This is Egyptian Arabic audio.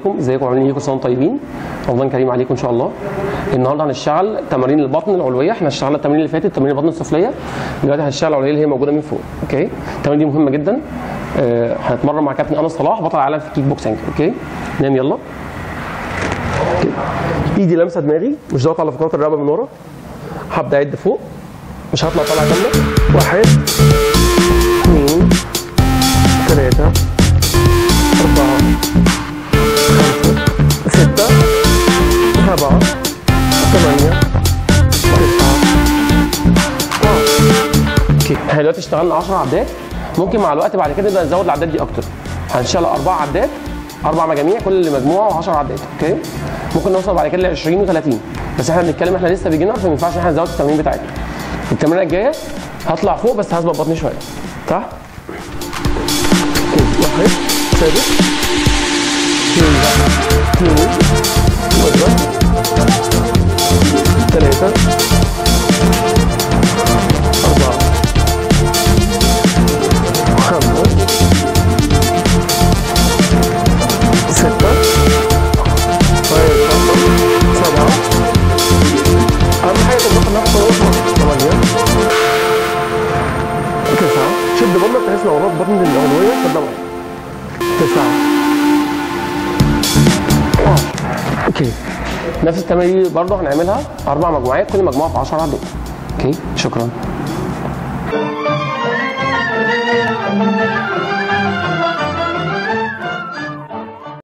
عليكم ازيكم عاملين ايه كل سنه وانتم طيبين رمضان كريم عليكم ان شاء الله النهارده هنشتغل تمارين البطن العلويه احنا اشتغلنا التمارين اللي فاتت تمارين البطن السفليه دلوقتي هنشتغل العلويه اللي هي موجوده من فوق اوكي التمارين دي مهمه جدا آه هنتمرن مع كابتن انس صلاح بطل العالم في الكيك بوكسنج اوكي نام يلا أوكي. ايدي لامسه دماغي مش ضاغط على فقرات الرقبه من ورا هبدا اعد فوق مش هطلع طلعه كامله واحد اثنين ثلاثه أربعة خمسة ستة سبعة ثمانية تسعة اوكي احنا دلوقتي اشتغلنا 10 عدات ممكن مع الوقت بعد كده نبدا نزود العدات دي اكتر هنشتغل اربع عدات اربع مجاميع كل مجموعه 10 عدات اوكي ممكن نوصل بعد كده ل 20 و30 بس احنا بنتكلم احنا لسه بيجنر فما ينفعش احنا نزود التمرين بتاعتنا التمرينه الجايه هطلع فوق بس هثبت بطني شويه صح؟ اوكي واحد ثابت اثنين اثنين واضغط ثلاثة أربعة خمسة ستة طيب خمسة سبعة أهم حاجة تضغط نفس الوزن ثمانية تسعة شد بطنك بحيث لو وراك بطن العلوية تبدأ معاك تسعة عشرة اوكي نفس التمارين دي برضه هنعملها اربع مجموعات كل مجموعه في 10 عدات اوكي شكرا